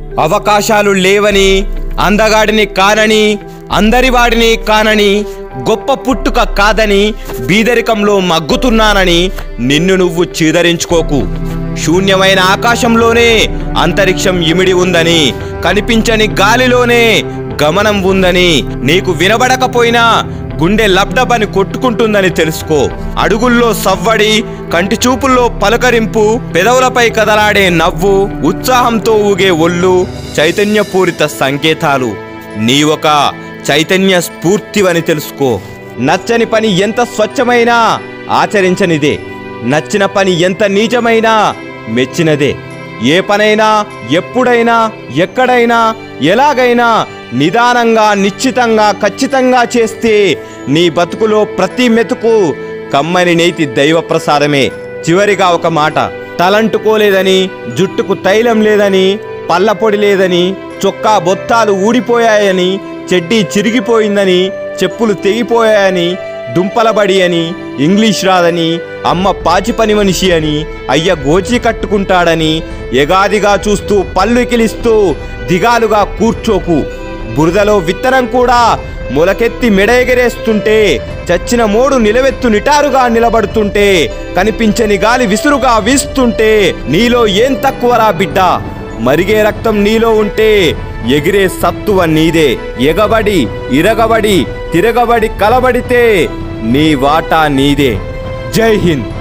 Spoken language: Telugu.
అవకాశాలు లేవని అందగాడిని కానని అందరివాడిని కానని గొప్ప పుట్టుక కాదని బీదరికంలో మగ్గుతున్నానని నిన్ను నువ్వు చీదరించుకోకు శూన్యమైన ఆకాశంలోనే అంతరిక్షం ఇమిడి ఉందని కనిపించని గాలిలోనే గమనం ఉందని నీకు వినబడకపోయినా గుండె లబ్డబని కొట్టుకుంటుందని తెలుసుకో అడుగుల్లో సవ్వడి కంటి చూపుల్లో పలకరింపు పెదవులపై కదలాడే నవ్వు ఉత్సాహంతో ఊగే ఒళ్ళు చైతన్యపూరిత సంకేతాలు నీ ఒక చైతన్య స్ఫూర్తివని తెలుసుకో నచ్చని పని ఎంత స్వచ్ఛమైనా ఆచరించనిదే నచ్చిన పని ఎంత నీచమైనా మెచ్చినదే ఏ పనైనా ఎప్పుడైనా ఎక్కడైనా ఎలాగైనా నిదానంగా నిశ్చితంగా ఖచ్చితంగా చేస్తే నీ బతుకులో ప్రతి మెతుకు కమ్మని నేతి దైవ ప్రసాదమే చివరిగా ఒక మాట తలంటుకోలేదని జుట్టుకు తైలం లేదని పళ్ళపొడి లేదని చొక్కా బొత్తాలు ఊడిపోయాయని చెడ్డీ చిరిగిపోయిందని చెప్పులు తెగిపోయాయని దుంపలబడి అని ఇంగ్లీష్ రాదని అమ్మ పాచి పని మనిషి అని అయ్య గోచి కట్టుకుంటాడని ఎగాదిగా చూస్తూ పళ్ళు కిలిస్తూ దిగాలుగా కూర్చోకు బురదలో విత్తనం కూడా మొలకెత్తి మెడ ఎగరేస్తుంటే చచ్చిన మోడు నిలవెత్తు నిటారుగా నిలబడుతుంటే కనిపించని గాలి విసురుగా వీస్తుంటే నీలో ఏం తక్కువరా బిడ్డ మరిగే రక్తం నీలో ఉంటే ఎగిరే సత్తువ నీదే ఎగబడి ఇరగబడి తిరగబడి కలబడితే నీ వాటా నీదే జై హింద్